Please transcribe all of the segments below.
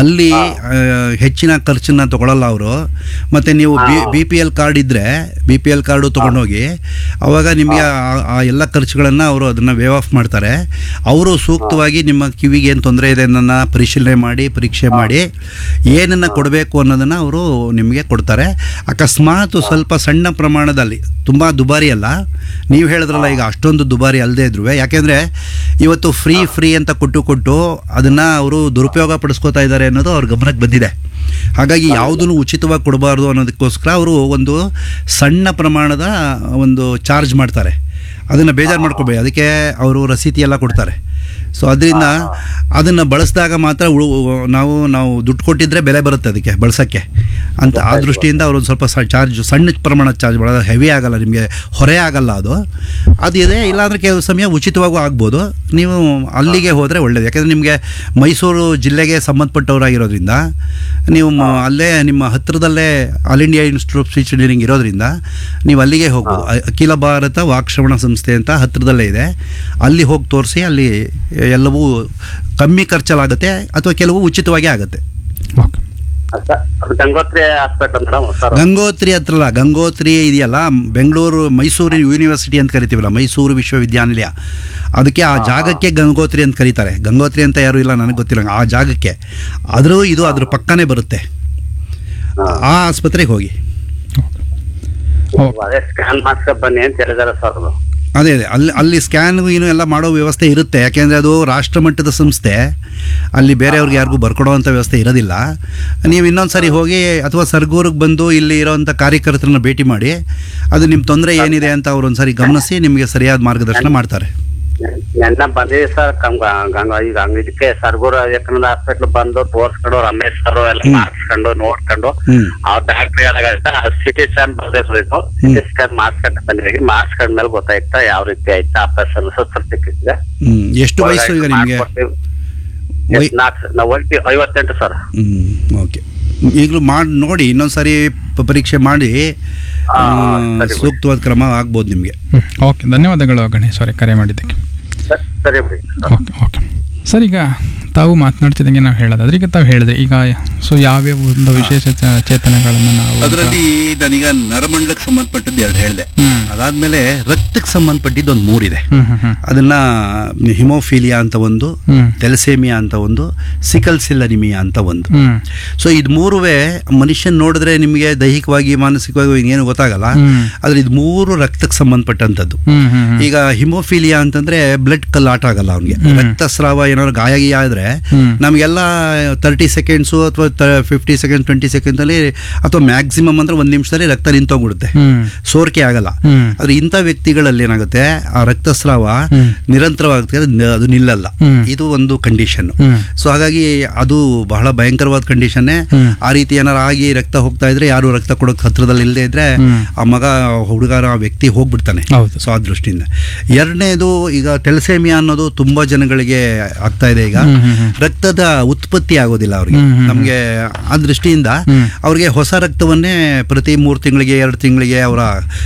ಅಲ್ಲಿ ಆ, ಹೆಚ್ಚಿನ ಖರ್ಚನ್ನ ತಗೊಳ್ಳಲ್ಲ ಅವರು ಮತ್ತು ನೀವು B B P L card ಇದ್ದರೆ ಬಿ ಪಿ ಎಲ್ ಕಾರ್ಡು ತೊಗೊಂಡೋಗಿ ಅವಾಗ ನಿಮಗೆ ಆ- ಆ ಎಲ್ಲ ಖರ್ಚುಗಳನ್ನು ಅವರು ಅದನ್ನು ವೇವ್ ಆಫ್ ಮಾಡ್ತಾರೆ ಅವರು ಸೂಕ್ತವಾಗಿ ನಿಮ್ಮ ಕಿವಿಗೆ ಏನು ತೊಂದರೆ ಇದೆ ಅನ್ನೋದನ್ನ ಪರಿಶೀಲನೆ ಮಾಡಿ ಪರೀಕ್ಷೆ ಮಾಡಿ ಏನನ್ನು ಕೊಡಬೇಕು ಅನ್ನೋದನ್ನು ಅವರು ನಿಮಗೆ ಕೊಡ್ತಾರೆ ಅಕಸ್ಮಾತ್ ಸ್ವಲ್ಪ ಸಣ್ಣ ಪ್ರಮಾಣದಲ್ಲಿ ತುಂಬ ದುಬಾರಿ ಅಲ್ಲ ನೀವು ಹೇಳಿದ್ರಲ್ಲ ಈಗ ಅಷ್ಟೊಂದು ದುಬಾರಿ ಅಲ್ಲದೆ ಇದ್ರು ಯಾಕೆಂದರೆ ಇವತ್ತು ಫ್ರೀ ಫ್ರೀ ಅಂತ ಕೊಟ್ಟು ಕೊಟ್ಟು ಅದನ್ನು ಅವರು ದುರುಪಯೋಗ ಪಡಿಸ್ಕೋತಾ ಇದ್ದಾರೆ ಅನ್ನೋದು ಅವ್ರ ಗಮನಕ್ಕೆ ಬಂದಿದೆ ಹಾಗಾಗಿ ಯಾವುದನ್ನು ಉಚಿತವಾಗಿ ಕೊಡಬಾರ್ದು ಅನ್ನೋದಕ್ಕೋಸ್ಕರ ಅವರು ಒಂದು ಸಣ್ಣ ಪ್ರಮಾಣದ ಒಂದು ಚಾರ್ಜ್ ಮಾಡ್ತಾರೆ ಅದನ್ನು ಬೇಜಾರು ಮಾಡ್ಕೋಬೇಡಿ ಅದಕ್ಕೆ ಅವರು ರಸೀತಿ ಎಲ್ಲ ಕೊಡ್ತಾರೆ ಸೊ ಅದರಿಂದ ಅದನ್ನು ಬಳಸಿದಾಗ ಮಾತ್ರ ಉಳು ನಾವು ನಾವು ದುಡ್ಡು ಕೊಟ್ಟಿದ್ರೆ ಬೆಲೆ ಬರುತ್ತೆ ಅದಕ್ಕೆ ಬಳಸೋಕ್ಕೆ ಅಂತ ಆ ದೃಷ್ಟಿಯಿಂದ ಅವರು ಒಂದು ಸ್ವಲ್ಪ ಸ ಚಾರ್ಜ್ ಸಣ್ಣ ಪ್ರಮಾಣದ ಚಾರ್ಜ್ ಮಾಡೋದು ಹೆವಿ ಆಗಲ್ಲ ನಿಮಗೆ ಹೊರೆ ಆಗಲ್ಲ ಅದು ಅದು ಇದೆ ಇಲ್ಲಾಂದರೆ ಕೆಲವು ಸಮಯ ಉಚಿತವಾಗೂ ಆಗ್ಬೋದು ನೀವು ಅಲ್ಲಿಗೆ ಹೋದರೆ ಒಳ್ಳೆಯದು ಯಾಕೆಂದರೆ ನಿಮಗೆ ಮೈಸೂರು ಜಿಲ್ಲೆಗೆ ಸಂಬಂಧಪಟ್ಟವರಾಗಿರೋದ್ರಿಂದ ನೀವು ಮ- ಅಲ್ಲೇ ನಿಮ್ಮ ಹತ್ತಿರದಲ್ಲೇ All India Institute of Speech Engineering ಇರೋದ್ರಿಂದ ನೀವು ಅಲ್ಲಿಗೆ ಹೋಗ್ಬೋದು ಅ- ಅಖಿಲ ಭಾರತ ವಾಕ್ಶ್ರವಣ ಸಂಸ್ಥೆ ಅಂತ ಹತ್ತಿರದಲ್ಲೇ ಇದೆ ಅಲ್ಲಿ ಹೋಗಿ ತೋರಿಸಿ ಅಲ್ಲಿ ಎಲ್ಲವೂ ಕಮ್ಮಿ ಖರ್ಚಲ್ಲಾಗುತ್ತೆ ಅಥವಾ ಕೆಲವು ಉಚಿತವಾಗಿ ಆಗುತ್ತೆ ಓಕೆ ಸರ್ ಅದು Gangotri hospital madam sir Gangotri ಹತ್ರಲ್ಲ ಗಂಗೋತ್ರಿ ಇದೆಯಲ್ಲ ಬೆಂಗಳೂರು ಮೈಸೂರು ಯೂನಿವರ್ಸಿಟಿ ಅಂತ ಕರಿತೀವಲ್ಲ ಮೈಸೂರು ವಿಶ್ವವಿದ್ಯಾನಿಲಯ ಅದಕ್ಕೆ ಆ ಜಾಗಕ್ಕೆ ಗಂಗೋತ್ರಿ ಅಂತ ಕರೀತಾರೆ ಗಂಗೋತ್ರಿ ಅಂತ ಯಾರು ಇಲ್ಲ ನನಗೆ ಗೊತ್ತಿಲ್ಲ ಆ ಜಾಗಕ್ಕೆ ಆದರೂ ಇದು ಅದ್ರ ಪಕ್ಕನೇ ಬರುತ್ತೆ ಆ ಆಸ್ಪತ್ರೆಗೆ ಹೋಗಿ ಓಕೆ ಅದೇ ಸ್ಕ್ಯಾನ್ ಮಾಡ್ಸ್ಕೊಂಡ್ ಬನ್ನಿ ಅಂತ ಹೇಳಿದಾರೆ ಸರ್ ಅದು ಅದೇ ಅದೇ ಅಲ್ಲಿ ಅಲ್ಲಿ ಸ್ಕ್ಯಾನ್ ಏನು ಎಲ್ಲ ಮಾಡೋ ವ್ಯವಸ್ಥೆ ಇರುತ್ತೆ ಯಾಕೆಂದರೆ ಅದು ರಾಷ್ಟ್ರಮಟ್ಟದ ಸಂಸ್ಥೆ ಅಲ್ಲಿ ಬೇರೆಯವ್ರಿಗೆ ಯಾರಿಗೂ ಬರ್ಕೊಡೋವಂಥ ವ್ಯವಸ್ಥೆ ಇರೋದಿಲ್ಲ ನೀವು ಇನ್ನೊಂದು ಸರಿ ಹೋಗಿ ಅಥವಾ ಸರ್ಗೂರಿಗೆ ಬಂದು ಇಲ್ಲಿ ಇರೋವಂಥ ಕಾರ್ಯಕರ್ತರನ್ನ ಭೇಟಿ ಮಾಡಿ ಅದು ನಿಮ್ಮ ತೊಂದರೆ ಏನಿದೆ ಅಂತ ಅವ್ರು ಒಂದು ಸರಿ ಗಮನಿಸಿ ನಿಮಗೆ ಸರಿಯಾದ ಮಾರ್ಗದರ್ಶನ ಮಾಡ್ತಾರೆ ನೆನ್ನ ಬಂದಿದೆ ಸರ್ ಗಂಗ ಗಂಗ ಈಗ ಹಂಗ್ ಇದಕ್ಕೆ ಸರ್ಗೂರು ವಿವೇಕಾನಂದ ಹಾಸ್ಪಿಟ್ಲ್ ಬಂದು ತೋರ್ಸ್ಕೊಂಡು ರಮೇಶ್ ಸರ್ ಎಲ್ಲ ಮಾಡಿಸ್ಕೊಂಡು ನೋಡ್ಕೊಂಡು ಹ್ಞೂ ಆ ಡಾಕ್ಟರ್ ಏನಾಗೈತೆ ಸಿಟಿ ಸ್ಕ್ಯಾನ್ ಬರ್ದಿತ್ತು ಸಿಟಿ ಸ್ಕ್ಯಾನ್ ಮಾಡಿಸ್ಕೊಂಡು ಬಂದಿದ್ದೀವಿ ಮಾಡಿಸ್ಕೊಂಡ್ಮೇಲೆ ಗೊತ್ತಾಯ್ತಾ ಯಾವ ರೀತಿ ಆಯ್ತಾ ಆಪರೇಷನ್ ಸಿಕ್ಕಿದೆ ಹ್ಞೂ ಎಷ್ಟು ವಯಸ್ಸು ಈಗ ನಿಮಗೆ ವೈ- ನಾವು ಹೋಗ್ತೀವಿ ಐವತ್ತೆಂಟು ಸರ್ ಹ್ಞೂ ಓಕೆ ಈಗಲೂ ಮಾಡಿ ನೋಡಿ ಇನ್ನೊಂದು ಸರಿ ಪ- ಪರೀಕ್ಷೆ ಮಾಡಿ ಆ, ಆ, ಸರಿ ಬಿಡಿ. ಸೂಕ್ತವಾದ ಕ್ರಮ ಆಗ್ಬೋದು ನಿಮಗೆ ಹ್ಮ್. ಓಕೆ ಧನ್ಯವಾದಗಳು ಗಣೇಶ್ ಅವರೇ ಕರೆ ಮಾಡಿದ್ದಕ್ಕೆ ಸರ್, ಸರಿ ಬಿಡಿ ಓಕೆ ಓಕೆ ಸರ್ ಈಗ ತಾವು ಮಾತನಾಡ್ತಿದ್ದಂಗೆ ನಾವು ಹೇಳೋದಾದ್ರೆ ಈಗ ತಾವು ಹೇಳಿದ್ರೆ ಈಗ ಸೊ ಯಾವ್ಯಾವ ಒಂದು ವಿಶೇಷ ಚ- ಚೇತನಗಳನ್ನು ನಾವು ಅದರಲ್ಲಿ ನನಗೆ ನರಮಂಡಲಕ್ಕೆ ಸಂಬಂಧಪಟ್ಟದ್ದು ಎರಡು ಹೇಳಿದೆ ಹ್ಮ್. ಅದಾದ್ಮೇಲೆ ರಕ್ತಕ್ಕೆ ಸಂಬಂಧಪಟ್ಟಿದ್ದು ಒಂದು ಮೂರಿದೆ ಹ್ಮ್ ಹ್ಮ್ ಹ್ಮ್ ಅದನ್ನ ಹಿಮೋಫೀಲಿಯಾ ಅಂತ ಒಂದು ಹ್ಮ್ ತೆಲಸೇಮಿಯಾ ಅಂತ ಒಂದು ಸಿಕಲ್ ಸಿಲ್ ಅನಿಮಿಯಾ ಅಂತ ಒಂದು ಹ್ಮ್ ಸೊ ಇದು ಮೂರುವೇ ಮನುಷ್ಯನ್ ನೋಡಿದ್ರೆ ನಿಮಗೆ ದೈಹಿಕವಾಗಿ ಮಾನಸಿಕವಾಗಿ ಏನು ಗೊತ್ತಾಗಲ್ಲ ಹ್ಮ್. ಆದ್ರೆ ಇದು ಮೂರು ರಕ್ತಕ್ಕೆ ಸಂಬಂಧಪಟ್ಟಂಥದ್ದು ಹ್ಮ್ ಹ್ಮ್ ಹ್ಮ್ ಈಗ ಹಿಮೋಫೀಲಿಯಾ ಅಂತಂದ್ರೆ ಬ್ಲಡ್ ಕಲ್ಲಾಟ ಆಗಲ್ಲ ಅವ್ನಿಗೆ ಹ್ಮ್. ರಕ್ತಸ್ರಾವ ಏನಾದ್ರು ಗಾಯ ಗೀಯ ಆದ್ರೆ ಹ್ಮ್. ನಮಗೆಲ್ಲ ತರ್ಟಿ ಸೆಕೆಂಡ್ಸು ಅಥವಾ ಫಿಫ್ಟಿ ಸೆಕೆಂಡ್ ಟ್ವೆಂಟಿ ಸೆಕೆಂಡ್ಸಲ್ಲಿ ಅಥವಾ ಮ್ಯಾಕ್ಸಿಮಮ್ ಅಂದ್ರೆ ಒಂದು ನಿಮಿಷದಲ್ಲಿ ರಕ್ತ ನಿಂತೋಗ್ಬಿಡುತ್ತೆ ಹ್ಮ್ ಸೋರಿಕೆ ಆಗಲ್ಲ ಹ್ಮ್ ಆದ್ರೆ ಇಂಥ ವ್ಯಕ್ತಿಗಳಲ್ಲಿ ಏನಾಗುತ್ತೆ ಆ ರಕ್ತಸ್ರಾವ ಹ್ಮ್. ನಿರಂತರವಾಗುತ್ತೆ ಅದು ನ- ಅದು ನಿಲ್ಲಲ್ಲ ಹ್ಮ್. ಇದು ಒಂದು ಕಂಡೀಷನ್ ಹ್ಮ್. ಸೊ ಹಾಗಾಗಿ ಅದು ಬಹಳ ಭಯಂಕರವಾದ ಕಂಡೀಷನ್ನೇ ಹ್ಮ್. ಆ ರೀತಿ ಏನಾರು ಆಗಿ ರಕ್ತ ಹೋಗ್ತಾ ಇದ್ರೆ ಯಾರು ರಕ್ತ ಕೊಡೋಕೆ ಹತ್ರದಲ್ಲಿ ಇಲ್ಲದೆ ಇದ್ರೆ ಹ್ಮ್. ಆ ಮಗ ಹುಡುಗರ ಆ ವ್ಯಕ್ತಿ ಹೋಗ್ಬಿಡ್ತಾನೆ ಹೌದು. ಸೊ ಆ ದೃಷ್ಟಿಯಿಂದ ಎರಡನೇದು ಈಗ ಟೆಲ್ಸೇಮಿಯಾ ಅನ್ನೋದು ತುಂಬಾ ಜನಗಳಿಗೆ ಆಗ್ತಾ ಇದೆ ಈಗ ಹ್ಮ್, ಹ್ಮ್, ಹ್ಮ್. ರಕ್ತದ ಉತ್ಪತ್ತಿ ಆಗೋದಿಲ್ಲ ಅವ್ರಿಗೆ ಹ್ಮ್, ಹ್ಮ್, ನಮಗೆ ಆ ದೃಷ್ಟಿಯಿಂದ ಹ್ಮ್. ಅವ್ರಿಗೆ ಹೊಸ ರಕ್ತವನ್ನೇ ಪ್ರತಿ ಮೂರು ತಿಂಗಳಿಗೆ ಎರಡು ತಿಂಗಳಿಗೆ ಅವರ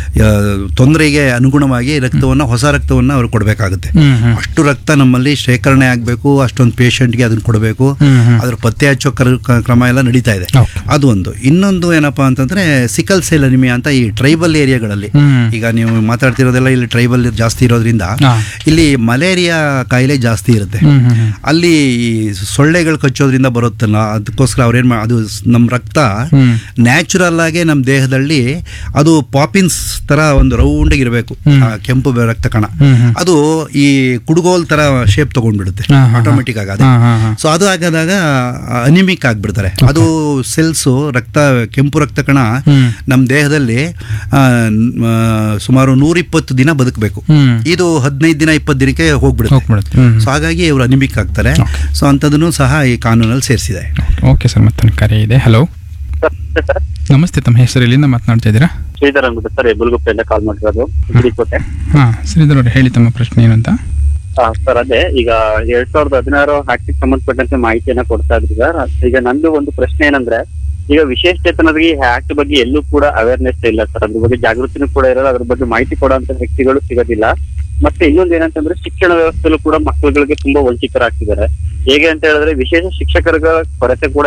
ತೊಂದರೆಗೆ ಅನುಗುಣವಾಗಿ ರಕ್ತವನ್ನು ಹೊಸ ರಕ್ತವನ್ನು ಅವ್ರು ಕೊಡಬೇಕಾಗುತ್ತೆ ಹ್ಮ್ ಹ್ಮ್ ಅಷ್ಟು ರಕ್ತ ನಮ್ಮಲ್ಲಿ ಶೇಖರಣೆ ಆಗಬೇಕು ಅಷ್ಟೊಂದು ಪೇಷಂಟ್ಗೆ ಅದನ್ನು ಕೊಡಬೇಕು ಹ್ಮ್, ಹ್ಮ್. ಅದ್ರ ಪತ್ತೆ ಹಚ್ಚೋ ಕರ್- ಕ- ಕ್ರಮ ಎಲ್ಲ ನಡೀತಾ ಇದೆ Okay. ಅದು ಒಂದು ಇನ್ನೊಂದು ಏನಪ್ಪಾ ಅಂತಂದ್ರೆ ಸಿಕಲ್ ಸೆಲ್ ಅನಿಮಿಯಾ ಅಂತ ಈ ಟ್ರೈಬಲ್ ಏರಿಯಾಗಳಲ್ಲಿ ಹ್ಮ್. ಈಗ ನೀವು ಮಾತಾಡ್ತಿರೋದೆಲ್ಲ ಇಲ್ಲಿ ಟ್ರೈಬಲ್ ಜಾಸ್ತಿ ಇರೋದ್ರಿಂದ ಹಾ. ಇಲ್ಲಿ ಮಲೇರಿಯಾ ಕಾಯಿಲೆ ಜಾಸ್ತಿ ಇರುತ್ತೆ ಹ್ಮ್ ಹ್ಮ್ ಹ್ಮ್ ಅಲ್ಲಿ ಈ ಸೊಳ್ಳೆಗಳು ಕಚ್ಚೋದ್ರಿಂದ ಬರುತ್ತಲ್ಲ ಅದಕ್ಕೋಸ್ಕರ ಅವ್ರೇನ್ ಮಾ ಅದು ಸ್- ನಮ್ಮ ರಕ್ತ ಹ್ಮ್. ನ್ಯಾಚುರಲ್ ಆಗಿ ನಮ್ಮ ದೇಹದಲ್ಲಿ ಅದು ಪಾಪಿನ್ಸ್ ತರ ಒಂದು ರೌಂಡ್ ಇರಬೇಕು ಹ್ಮ್. ಕೆಂಪು ಬೆ- ರಕ್ತ ಕಣ ಹ್ಮ್ ಹ್ಮ್. ಅದು ಈ ಕುಡುಗೋಲ್ ತರ ಶೇಪ್ ತಗೊಂಡ್ಬಿಡುತ್ತೆ ಹಾ, ಹಾ, ಹಾ. ಆಟೋಮೆಟಿಕ್ ಆಗಿ ಅದೇ ಹಾ, ಹಾ, ಹಾ. ಸೊ ಅದು ಆಗದಾಗ ಅನಿಮಿಕ್ ಆಗ್ಬಿಡ್ತಾರೆ ಅದು ಸೆಲ್ಸು ರಕ್ತ ಕೆಂಪು ರಕ್ತ ಕಣ ಹ್ಮ್. ನಮ್ಮ ದೇಹದಲ್ಲಿ ಆ, ನ್- ಆ, ಸುಮಾರು ನೂರಿಪ್ಪತ್ತು ದಿನ ಬದುಕಬೇಕು ಹ್ಮ್. ಇದು ಹದಿನೈದು ದಿನ ಇಪ್ಪತ್ತು ದಿನಕ್ಕೆ ಹೋಗ್ಬಿಡುತ್ತೆ ಹೋಗ್ಬಿಡುತ್ತೆ ಹ್ಮ್ ಸೊ ಹಾಗಾಗಿ ಇವರು ಅನಿಮಿಕ್ ಆಗ್ತಾರೆ Okay. ಸೊ ಅಂಥದ್ದನ್ನು ಸಹ ಈ ಕಾನೂನಲ್ಲಿ ಸೇರಿಸಿದೆ ಓಕೆ ಸರ್ ಮತ್ತೊಂದು ಕರೆ ಇದೆ ಹಲೋ ಸರ್ ಸರ್ ನಮಸ್ತೆ ತಮ್ಮ ಹೆಸರು ಎಲ್ಲಿಂದ ಮಾತನಾಡ್ತಾ ಇದ್ದೀರಾ ಶ್ರೀಧರ್ ಅಂದ್ಬಿಟ್ಟು ಸರ್ ಗುಲ್ಗುಪ್ಪೆಯಿಂದ ಕಾಲ್ ಮಾಡಿರೋದು ಗುಡಿಕೋಟೆ ಹಾಂ ಶ್ರೀಧರ್ ಅವ್ರು ಹೇಳಿ ತಮ್ಮ ಪ್ರಶ್ನೆ ಏನು ಅಂತ ಆ, ಸರ್ ಅದೇ ಈಗ ಎರಡ್ ಸಾವಿರದ ಹದಿನಾರು ಆಕ್ಟಿಗೆ ಸಂಬಂಧಪಟ್ಟಂತೆ ಮಾಹಿತಿಯನ್ನ ಕೊಡ್ತಾ ಇದ್ರಿ ಸರ್ ಈಗ ನಂದು ಒಂದು ಪ್ರಶ್ನೆ ಏನಂದ್ರೆ ಈಗ ವಿಶೇಷ ಚೇತನರಿಗೆ ಈ ಆಕ್ಟ್ ಬಗ್ಗೆ ಎಲ್ಲೂ ಕೂಡ ಅವೇರ್ನೆಸ್ ಇಲ್ಲ ಸರ್ ಅದ್ರ ಬಗ್ಗೆ ಜಾಗೃತಿನೂ ಕೂಡ ಇರಲ್ಲ ಅದ್ರ ಬಗ್ಗೆ ಮಾಹಿತಿ ಕೊಡುವಂತ ವ್ಯಕ್ತಿಗಳು ಸಿಗೋದಿಲ್ಲ ಮತ್ತೆ ಇನ್ನೊಂದು ಏನಂತಂದ್ರೆ ಶಿಕ್ಷಣ ವ್ಯವಸ್ಥೆಯಲ್ಲೂ ಕೂಡ ಮಕ್ಕಳುಗಳಿಗೆ ತುಂಬಾ ವಂಚಿತರಾಗ್ತಿದ್ದಾರೆ ಹೇಗೆ ಅಂತ ಹೇಳಿದ್ರೆ ವಿಶೇಷ ಶಿಕ್ಷಕರ ಕೊರತೆ ಕೂಡ